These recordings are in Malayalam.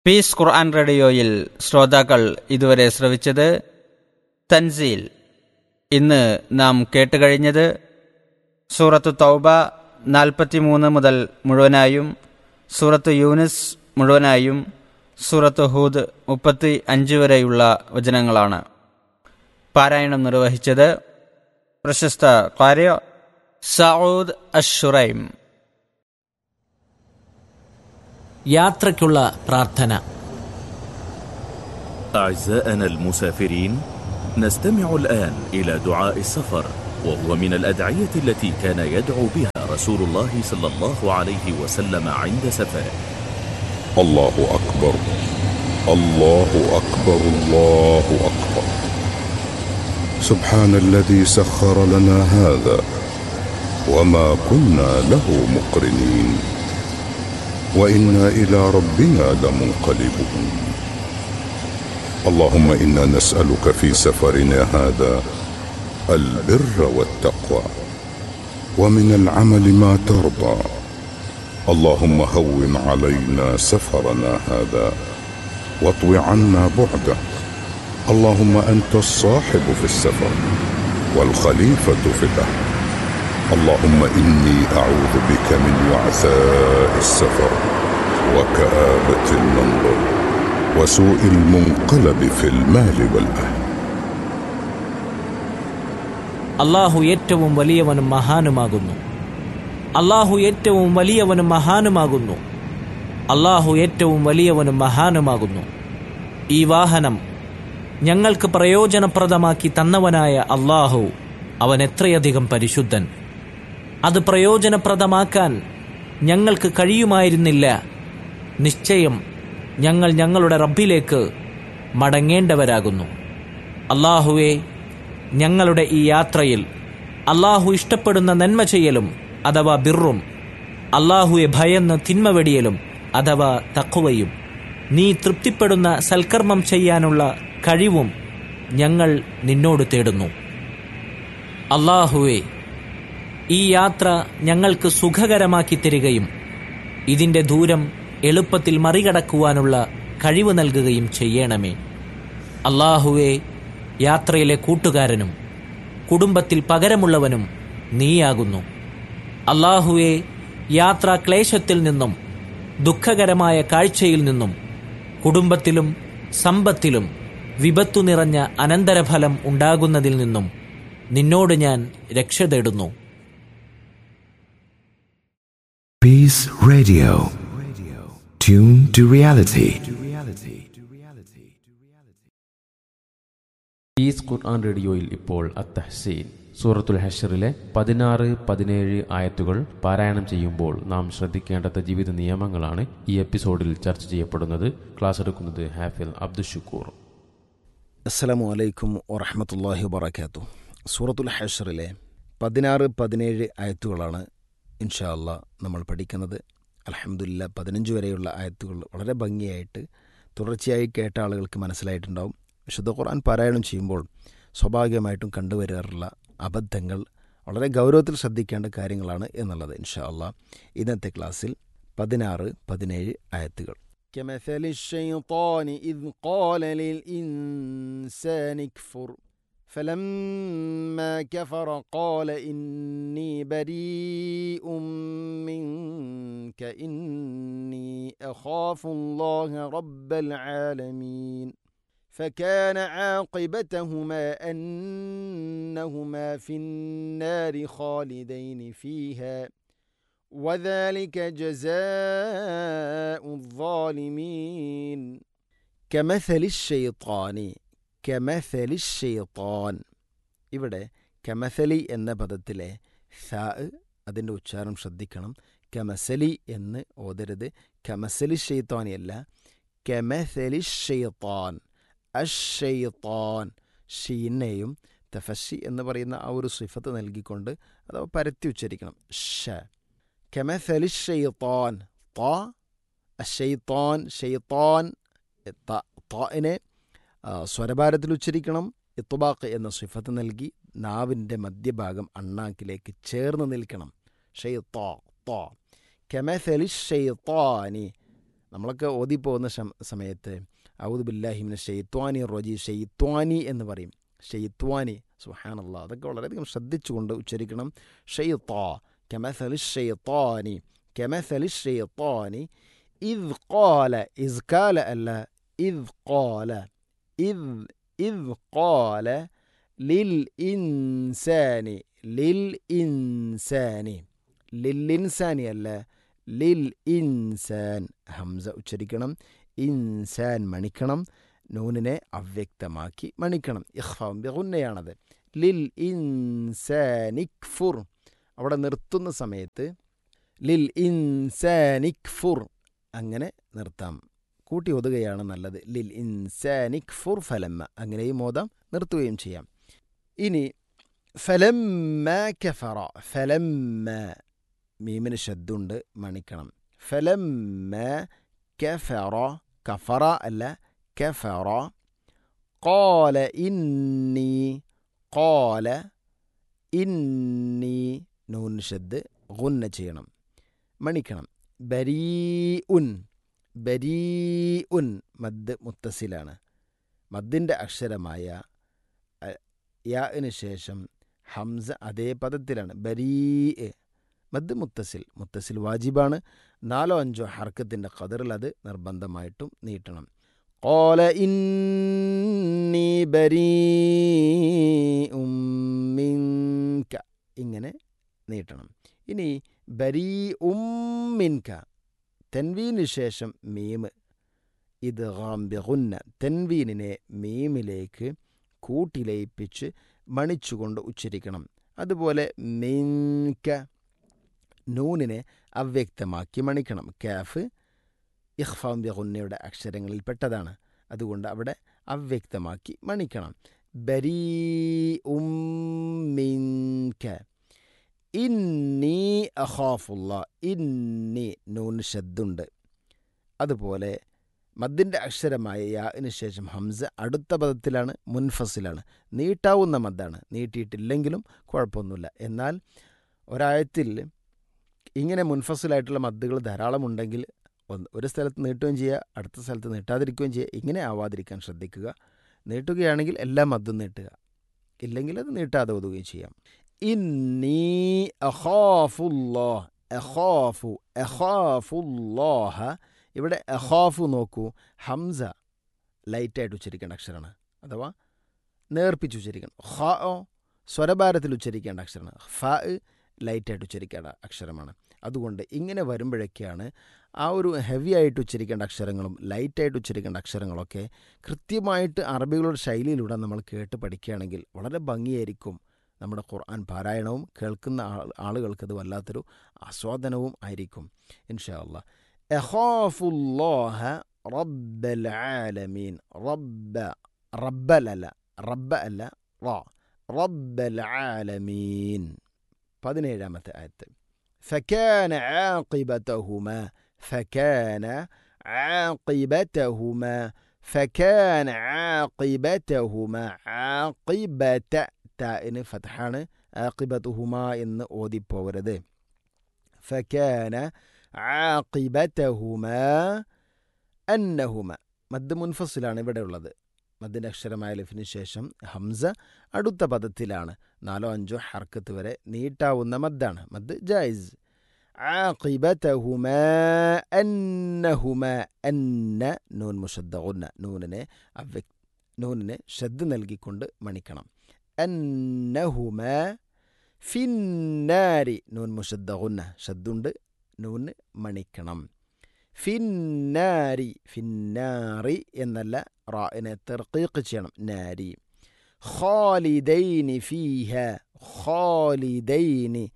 പീസ് ഖുർആൻ റേഡിയോയിൽ ശ്രോതാക്കൾ ഇതുവരെ ശ്രവിച്ചത് തൻസീൽ ഇന്ന് നാം കേട്ടുകഴിഞ്ഞത് സൂറത്ത് തൗബ നാൽപ്പത്തിമൂന്ന് മുതൽ മുഴുവനായും സൂറത്ത് യൂനിസ് മുഴുവനായും സൂറത്ത് ഹൂദ് മുപ്പത്തി അഞ്ച് വരെയുള്ള വചനങ്ങളാണ് പാരായണം നിർവഹിച്ചത് പ്രശസ്ത കാര്യ സഊദ് അഷുറൈം യാത്രയ്ക്കുള്ള പ്രാർത്ഥന أعزائنا المسافرين نستمع الآن إلى دعاء السفر وهو من الأدعية التي كان يدعو بها رسول الله صلى الله عليه وسلم عند سفره الله أكبر الله أكبر الله أكبر سبحان الذي سخر لنا هذا وما كنا له مقرنين وإنا إلى ربنا لمنقلبون اللهم إنا نسألك في سفرنا هذا البر والتقوى ومن العمل ما ترضى اللهم هون علينا سفرنا هذا واطو عنا بعده اللهم انت الصاحب في السفر والخليفه في الاهل اللهم اني اعوذ بك من وعثاء السفر وكابه المنظر وسوء المنقلب في المال والاهل അള്ളാഹു ഏറ്റവും വലിയവനും മഹാനുമാകുന്നു അള്ളാഹു ഏറ്റവും വലിയവനും മഹാനുമാകുന്നു അള്ളാഹു ഏറ്റവും വലിയവനും മഹാനുമാകുന്നു ഈ വാഹനം ഞങ്ങൾക്ക് പ്രയോജനപ്രദമാക്കി തന്നവനായ അള്ളാഹു അവൻ എത്രയധികം പരിശുദ്ധൻ അത് പ്രയോജനപ്രദമാക്കാൻ ഞങ്ങൾക്ക് കഴിയുമായിരുന്നില്ല നിശ്ചയം ഞങ്ങൾ ഞങ്ങളുടെ റബ്ബിലേക്ക് മടങ്ങേണ്ടവരാകുന്നു അള്ളാഹുവെ ഞങ്ങളുടെ ഈ യാത്രയിൽ അള്ളാഹു ഇഷ്ടപ്പെടുന്ന നന്മ ചെയ്യലും അഥവാ ബിറും അള്ളാഹുവെ ഭയന്ന് തിന്മ വെടിയലും അഥവാ തക്കുവയും നീ തൃപ്തിപ്പെടുന്ന സൽക്കർമ്മം ചെയ്യാനുള്ള കഴിവും ഞങ്ങൾ നിന്നോട് തേടുന്നു അള്ളാഹുവെ ഈ യാത്ര ഞങ്ങൾക്ക് സുഖകരമാക്കി തരികയും ഇതിൻ്റെ ദൂരം എളുപ്പത്തിൽ മറികടക്കുവാനുള്ള കഴിവ് നൽകുകയും ചെയ്യണമേ അള്ളാഹുവെ യാത്രയിലെ കൂട്ടുകാരനും കുടുംബത്തിൽ പകരമുള്ളവനും നീയാകുന്നു അള്ളാഹുവെ യാത്രാ ക്ലേശത്തിൽ നിന്നും ദുഃഖകരമായ കാഴ്ചയിൽ നിന്നും കുടുംബത്തിലും സമ്പത്തിലും വിപത്തു നിറഞ്ഞ അനന്തരഫലം ഉണ്ടാകുന്നതിൽ നിന്നും നിന്നോട് ഞാൻ രക്ഷ തേടുന്നു Peace Radio. Tune to reality. Is Quran റേഡിയോയിൽ ഇപ്പോൾ അത്തഹസീൻ സൂറത്തുൽ ഹഷറിലെ പതിനാറ് പതിനേഴ് ആയത്തുകൾ പാരായണം ചെയ്യുമ്പോൾ നാം ശ്രദ്ധിക്കേണ്ടത് ജീവിത നിയമങ്ങളാണ് ഈ എപ്പിസോഡിൽ ചർച്ച ചെയ്യപ്പെടുന്നത് ക്ലാസ് എടുക്കുന്നത് ഹാഫിൽ അബ്ദുഷുക്കൂർ അസ്സലാമു അലൈക്കും വറഹമത്തല്ലാഹി വബർക്കാത്തു സൂറത്തുൽ ഹഷറിലെ പതിനാറ് പതിനേഴ് ആയത്തുകളാണ് ഇൻഷാ അല്ലാ നമ്മൾ പഠിക്കുന്നത് അലഹമുല്ല പതിനഞ്ച് വരെയുള്ള ആയത്തുകൾ വളരെ ഭംഗിയായിട്ട് തുടർച്ചയായി കേട്ട ആളുകൾക്ക് മനസ്സിലായിട്ടുണ്ടാവും വിശുദ്ധ ഖുർആൻ പാരായണം ചെയ്യുമ്പോൾ സ്വാഭാവികമായിട്ടും കണ്ടുവരാറുള്ള അബദ്ധങ്ങൾ വളരെ ഗൗരവത്തിൽ ശ്രദ്ധിക്കേണ്ട കാര്യങ്ങളാണ് എന്നുള്ളത് ഇൻഷാ അല്ലാ ഇന്നത്തെ ക്ലാസ്സിൽ പതിനാറ് പതിനേഴ് ആയത്തുകൾ كمثل الشيطان إذ قال للإنسان اكفر فلما كفر قال إني بريء منك إني أخاف الله رب العالمين فكان عاقبتهما أنهما في النار خالدين فيها وذلك جزاء الظالمين كمثل الشيطان കെമസലി ഷെയ്ത്താൻ ഇവിടെ കെമസലി എന്ന പദത്തിലെ സ അതിൻ്റെ ഉച്ചാരണം ശ്രദ്ധിക്കണം കെമസലി എന്ന് ഓതരുത് കെമസലി ഷെയ്ത്താനിയല്ല കെമസലി ഷെയ്ത്താൻ അഷെയ്ത്താൻ ഷീനെയും തഫഷി എന്ന് പറയുന്ന ആ ഒരു സിഫത്ത് നൽകിക്കൊണ്ട് അഥവാ പരത്തി ഉച്ചരിക്കണം ഷ കെമസലി ഷെയ്ത്താൻ ത അഷെയ്ത്താൻ ഷെയ്ത്താൻ താനെ സ്വരഭാരത്തിൽ ഉച്ചരിക്കണം ഇത്തുബാക്ക് എന്ന സിഫത്ത് നൽകി നാവിൻ്റെ മധ്യഭാഗം അണ്ണാക്കിലേക്ക് ചേർന്ന് നിൽക്കണം ഷെയ്ത്താ താ കെമസലി ഷെയ്ത്താനി നമ്മളൊക്കെ ഓതിപ്പോകുന്ന ഷം- സമയത്ത് ഔദ് ബില്ലാഹിമിന് ഷെയ്ത്വാനി റോജി ഷെയ്ത്വാനി എന്ന് പറയും ഷെയ്ത്വാനി സുഹാനല്ല അതൊക്കെ വളരെയധികം ശ്രദ്ധിച്ചുകൊണ്ട് ഉച്ചരിക്കണം ഷെയ്ത്താ കെമസലി ഷെയ്ത്താനി കെമസലി ഷെയ്ത്താനി ഇദ് قال إذ قال അല്ല ഇദ് قال إذ إذ قال للإنسان للإنسان للإنسان അല്ല ലിൽ ഇൻസാൻ ഹംസ ഉച്ചരിക്കണം ഇൻസാൻ മണിക്കണം നൂനിനെ അവ്യക്തമാക്കി മണിക്കണം ഇഖ്ഫാം ബിഗുന്നയാണത് ലിൽ ഇൻസാനിക്ഫുർ അവിടെ നിർത്തുന്ന സമയത്ത് ലിൽ ഇൻസാനിക്ഫുർ അങ്ങനെ നിർത്താം കൂട്ടി ഒതുകയാണ് നല്ലത് ലിൽ ഇൻസാനിക്ഫുർ ഫലമ്മ അങ്ങനെയും ഓതാം നിർത്തുകയും ചെയ്യാം ഇനി ഫലമ്മ കഫറ ഫലമ്മ മീമിന് ശബ്ദുണ്ട് മണിക്കണം ഫലമ്മ കഫറ കഫറ അല്ല കഫറ قال إني قال إني നൂൻ ഷദ് ഗുന്ന ചെയ്യണം മണിക്കണം ബരീ ഉൻ ബരീ ഉൻ മദ് മുത്തസിലാണ് മദ്ദിൻ്റെ അക്ഷരമായ അ- യാന് ശേഷം ഹംസ അതേ പദത്തിലാണ് ബരീ മദ് മുത്തസിൽ മുത്തസിൽ വാജിബാണ് നാലോ അഞ്ചോ ഹർക്കത്തിൻ്റെ ഖദറിൽ അത് നിർബന്ധമായിട്ടും നീട്ടണം قال إني بريء منك ഇങ്ങനെ നീട്ടണം ഇനി ബരീ ഉമ്മിൻക തെൻവീന് ശേഷം മീം ഇത് ഗാംബിഗുന്ന തെൻവീനിനെ മീമിലേക്ക് കൂട്ടിലയിപ്പിച്ച് മണിച്ചുകൊണ്ട് ഉച്ചരിക്കണം അതുപോലെ മിൻക നൂനിനെ അവ്യക്തമാക്കി മണിക്കണം കാഫ് ഇഖ്ഫാം ബിഗുന്നയുടെ അക്ഷരങ്ങളിൽ പെട്ടതാണ് അതുകൊണ്ട് അവിടെ അവ്യക്തമാക്കി മണിക്കണം ബരീ ഉമ്മിൻക ഇന്നി അഖാഫുള്ള ഇന്നി നൂൻ ഷദ്ദുണ്ട് അതുപോലെ മദ്ദിൻ്റെ അക്ഷരമായ യാന് ശേഷം ഹംസ അടുത്ത പദത്തിലാണ് മുൻഫസിലാണ് നീട്ടാവുന്ന മദ്ദാണ് നീട്ടിയിട്ടില്ലെങ്കിലും കുഴപ്പമൊന്നുമില്ല എന്നാൽ ഒരായത്തിൽ ഇങ്ങനെ മുൻഫസിലായിട്ടുള്ള മദ്ദുകൾ ധാരാളമുണ്ടെങ്കിൽ ഒന്ന് ഒരു സ്ഥലത്ത് നീട്ടുകയും ചെയ്യുക അടുത്ത സ്ഥലത്ത് നീട്ടാതിരിക്കുകയും ചെയ്യുക ഇങ്ങനെ ആവാതിരിക്കാൻ ശ്രദ്ധിക്കുക നീട്ടുകയാണെങ്കിൽ എല്ലാ മദ്ദും നീട്ടുക ഇല്ലെങ്കിൽ അത് നീട്ടാതെ ഒതുകയും ചെയ്യാം ഇന്നി അഖാഫുല്ലാ അഖാഫു അഖാഫുല്ലാഹ ഇവിടെ അഖാഫു നോക്കൂ ഹംസ ലൈറ്റായിട്ട് ഉച്ചരിക്കേണ്ട അക്ഷരമാണ് അഥവാ നേർപ്പിച്ച് ഉച്ചരിക്കണം ഹ ഓ സ്വരഭാരത്തിൽ ഉച്ചരിക്കേണ്ട അക്ഷരമാണ് ഫ ലൈറ്റായിട്ട് ഉച്ചരിക്കേണ്ട അക്ഷരമാണ് അതുകൊണ്ട് ഇങ്ങനെ വരുമ്പോഴൊക്കെയാണ് ആ ഒരു ഹെവി ആയിട്ട് ഉച്ചരിക്കേണ്ട അക്ഷരങ്ങളും ലൈറ്റായിട്ട് ഉച്ചരിക്കേണ്ട അക്ഷരങ്ങളൊക്കെ കൃത്യമായിട്ട് അറബികളുടെ ശൈലിയിലൂടെ നമ്മൾ കേട്ട് പഠിക്കുകയാണെങ്കിൽ വളരെ ഭംഗിയായിരിക്കും നമ്മുടെ ഖുർആൻ പാരായണവും കേൾക്കുന്ന ആൾ ആളുകൾക്ക് അത് വല്ലാത്തൊരു ആസ്വാദനവും ആയിരിക്കും ഇൻഷാ അല്ലാ എഹോഫുല്ലാഹ റബ്ബൽ ആലമീൻ റബ്ബ റബ്ബലല്ല റബ്ബ അല്ല റ റബ്ബൽ ആലമീൻ പതിനേഴാമത്തെ ആയത്ത് فكان عاقبتهما فكان عاقبتهما فكان عاقبتهما عاقبة താന് ഫത്ഹാണ് ആഖിബത്തുഹുമ എന്ന് ഓതിപ്പോവരുത് ഫക്കാന ആഖിബത്തഹുമ അന്നഹുമ മദ് മുൻഫസിലാണ് ഇവിടെ ഉള്ളത് മദ്ദിൻ്റെ അക്ഷരമായ ലിഫിന് ശേഷം ഹംസ അടുത്ത പദത്തിലാണ് നാലോ അഞ്ചോ ഹർക്കത്ത് വരെ നീട്ടാവുന്ന മദ്ദാണ് മദ് ജായിസ് عاقبتهما أنهما أن നൂൻ മുഷദ്ദുന്ന നൂനിനെ അവ്യ നൂനിനെ ഷദ് നൽകിക്കൊണ്ട് മണിക്കണം അന്നഹുമ ഫിന്നാരി നൂൻ മുഷദ്ദുന്ന ഷദ്ദുണ്ട് നൂന് മണിക്കണം ഫിന്നാരി ഫിന്നാറി എന്നല്ല റായിനെ തെർക്കീക്ക് ചെയ്യണം നാരി ഖാലിദൈനി ഫീഹ ഖാലിദൈനി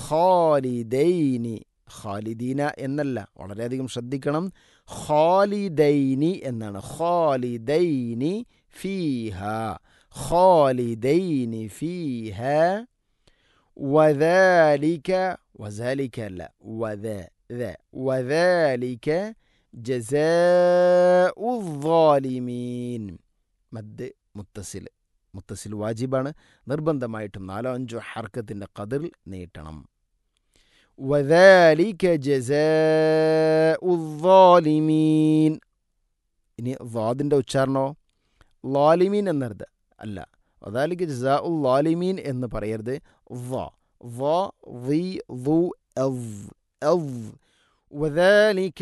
ഖാലിദൈനി ഖാലിദീന എന്നല്ല വളരെയധികം ശ്രദ്ധിക്കണം ഖാലിദൈനി എന്നാണ് ഖാലിദൈനി ഫീഹ ഖാലിദൈനി ഫീഹ وذلك وذلك لا وذا ذا وذلك جزاء الظالمين മദ് മുത്തസിൽ മുത്തസിൽ വാജിബാണ് നിർബന്ധമായിട്ടും നാലോ അഞ്ചോ ഹർക്കത്തിൻ്റെ കതിൽ നീട്ടണം വദാലിക ജസാഉദ്ദാലിമീൻ ഇനി വാദിൻ്റെ ഉച്ചാരണോ ലാലിമീൻ എന്നരുത് അല്ല വദാലിക ജസാഉൽ ലാലിമീൻ എന്ന് പറയരുത് വ വ വി ളു എവ് എവ് وذلك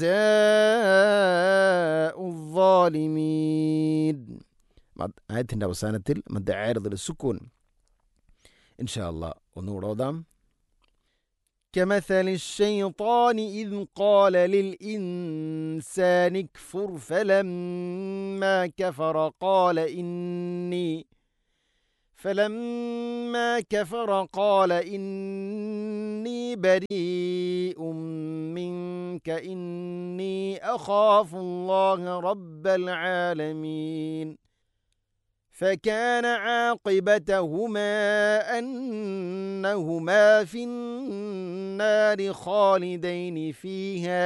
جزاء الظالمين മദ് ആയത്തിൻ്റെ അവസാനത്തിൽ മദ് ആയറതിൽ സുക്കൂൻ ഇൻഷാ അല്ലാ ഒന്നുകൂടെ ഓതാം كمثل الشيطان إذ قال للإنسان اكفر فلما كفر قال إني فلما كفر قال إني بريء منك إني أخاف الله رب العالمين فكان عاقبتهما أنهما في النار خالدين فيها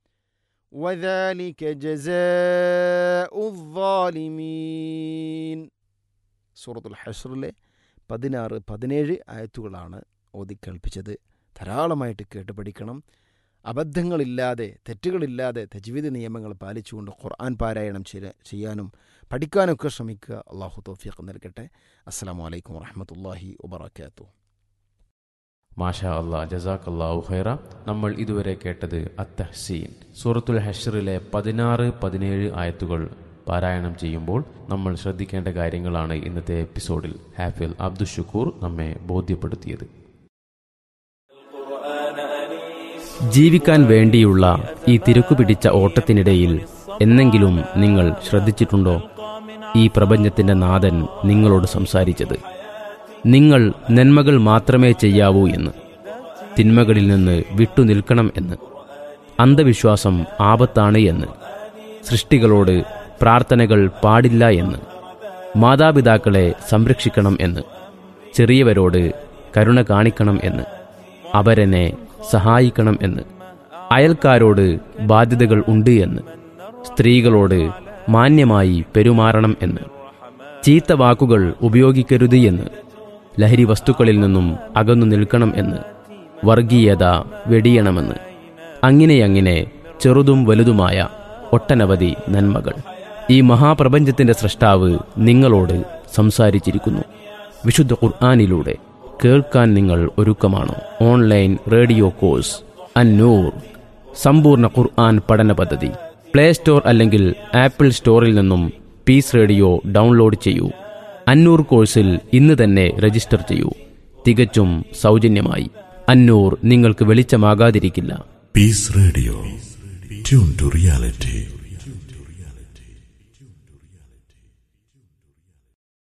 وذلك جزاء الظالمين സൂറത്തുൽ ഹഷറിലെ പതിനാറ് പതിനേഴ് ആയത്തുകളാണ് ഓതി കേൾപ്പിച്ചത് ധാരാളമായിട്ട് കേട്ട് പഠിക്കണം അബദ്ധങ്ങളില്ലാതെ തെറ്റുകളില്ലാതെ തജ്വീദ് നിയമങ്ങൾ പാലിച്ചുകൊണ്ട് ഖുർആൻ പാരായണം ചെയ്യ- ചെയ്യാനും പഠിക്കാനൊക്കെ ശ്രമിക്കുക അള്ളാഹു തൗഫീഖ് നൽകട്ടെ അസ്സാം വലൈക്കും വറഹമത്തല്ലാഹി വബർക്കാത്തു മാഷാ അള്ളാ ജസാഖ് അള്ളാഹു ഖൈറ നമ്മൾ ഇതുവരെ കേട്ടത് അത്തഹ്സീൻ സൂറത്തുൽ ഹഷറിലെ പതിനാറ് പതിനേഴ് ആയത്തുകൾ പാരായണം ചെയ്യുമ്പോൾ നമ്മൾ ശ്രദ്ധിക്കേണ്ട കാര്യങ്ങളാണ് ഇന്നത്തെ എപ്പിസോഡിൽ ഹാഫിൽ അബ്ദുൽ ഷുക്കൂർ നമ്മെ ബോധ്യപ്പെടുത്തിയത് ജീവിക്കാൻ വേണ്ടിയുള്ള ഈ തിരക്കുപിടിച്ച ഓട്ടത്തിനിടയിൽ എന്നെങ്കിലും നിങ്ങൾ ശ്രദ്ധിച്ചിട്ടുണ്ടോ ഈ പ്രപഞ്ചത്തിന്റെ നാഥൻ നിങ്ങളോട് സംസാരിച്ചത് നിങ്ങൾ നന്മകൾ മാത്രമേ ചെയ്യാവൂ എന്ന് തിന്മകളിൽ നിന്ന് വിട്ടുനിൽക്കണം എന്ന് അന്ധവിശ്വാസം ആപത്താണ് എന്ന് സൃഷ്ടികളോട് പ്രാർത്ഥനകൾ പാടില്ല എന്ന് മാതാപിതാക്കളെ സംരക്ഷിക്കണം എന്ന് ചെറിയവരോട് കരുണ കാണിക്കണം എന്ന് അവരെന്നെ സഹായിക്കണം എന്ന് അയൽക്കാരോട് ബാധ്യതകൾ ഉണ്ട് എന്ന് സ്ത്രീകളോട് മാന്യമായി പെരുമാറണം എന്ന് ചീത്ത വാക്കുകൾ ഉപയോഗിക്കരുത് എന്ന് ലഹരി വസ്തുക്കളിൽ നിന്നും അകന്നു നിൽക്കണം എന്ന് വർഗീയത വെടിയണമെന്ന് അങ്ങനെയങ്ങനെ ചെറുതും വലുതുമായ ഒട്ടനവധി നന്മകൾ ഈ മഹാപ്രപഞ്ചത്തിന്റെ സൃഷ്ടാവ് നിങ്ങളോട് സംസാരിച്ചിരിക്കുന്നു വിശുദ്ധ ഖുർആാനിലൂടെ കേൾക്കാൻ നിങ്ങൾ ഒരുക്കമാണോ ഓൺലൈൻ റേഡിയോ കോഴ്സ് അന്നൂർ സമ്പൂർണ്ണ ഖുർആൻ പഠന പദ്ധതി പ്ലേ സ്റ്റോർ അല്ലെങ്കിൽ ആപ്പിൾ സ്റ്റോറിൽ നിന്നും പീസ് റേഡിയോ ഡൗൺലോഡ് ചെയ്യൂ അന്നൂർ കോഴ്സിൽ ഇന്ന് തന്നെ രജിസ്റ്റർ ചെയ്യൂ തികച്ചും സൗജന്യമായി അന്നൂർ നിങ്ങൾക്ക് വെളിച്ചമാകാതിരിക്കില്ല Peace Radio. Tune to reality.